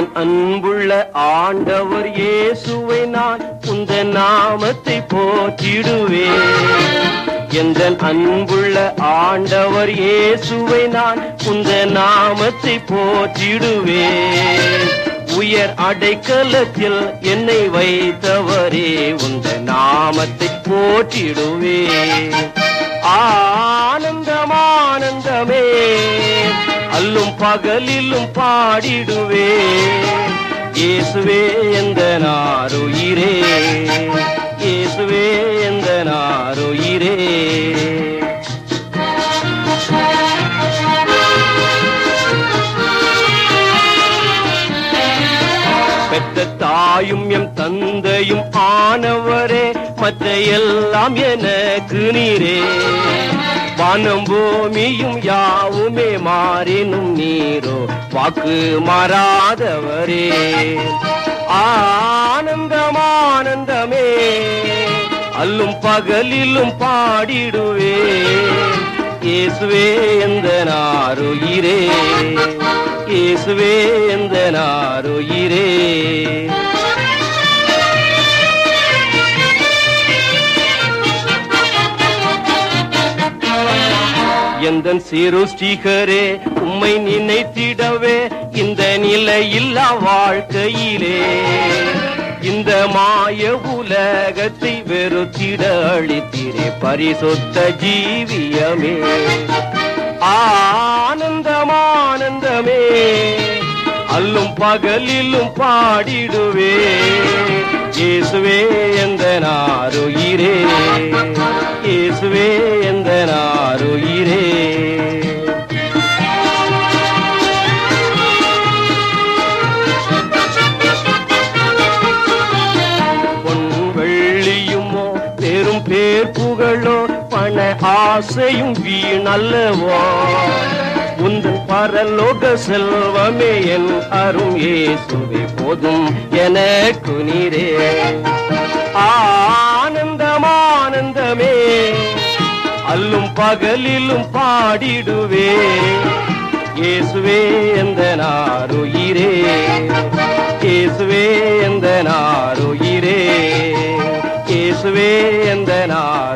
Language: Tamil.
எந்தன் அன்புள்ள ஆண்டவர் இயேசுவை நான் உந்த நாமத்தை போற்றிடுவேன் எந்தன் அன்புள்ள ஆண்டவர் இயேசுவை நான் உந்த நாமத்தை போற்றிடுவேன் உயர் அடைக்கலத்தில் என்னை வைத்தவரே உந்த நாமத்தை போற்றிடுவேன் ஆனந்தம் ஆனந்தமே அல்லும் பகலிலும் பாடிடுவே இயேசுவே எந்த நாருயிரே இயேசுவே எந்த நாருயிரே பெற்ற தாயும் எம் தந்தையும் ஆனவரே மற்ற எல்லாம் எனக்கு நீரே வானம் பூமியும் யாவுமே மாறினும் நீரோ வாக்கு மாறாதவரே ஆனந்தம் ஆனந்தமே அல்லும் பகலிலும் பாடிடுவே இயேசுவே எந்த நாருயிரே இயேசுவே எந்த நாருயிரே எந்தன் சிருஷ்டிகரே உம்மை நினைத்திடவே இந்த நிலையில்லா வாழ்க்கையிலே இந்த மாய உலகத்தை வெறுத்திட அளித்திரே பரிசுத்த ஜீவியமே ஆனந்தம் ஆனந்தமே அல்லும் பகலிலும் பாடிடுவே இயேசுவே எந்த நாருயிரே இயேசுவே எந்த நாருயிரே பொன் வெள்ளியுமோ பெரும் பேர் புகழோ பண ஆசையும் வீணல்லவோ உந்தன் பரலோக செல்வமே என் அரும் இயேசுவே போதும் எனக்கு நீரே ஆனந்தம் ஆனந்தமே அல்லும் பகலிலும் பாடிடுவே இயேசுவே எந்த நாருயிரே இயேசுவே எந்த நாருயிரே இயேசுவே எந்த நாரு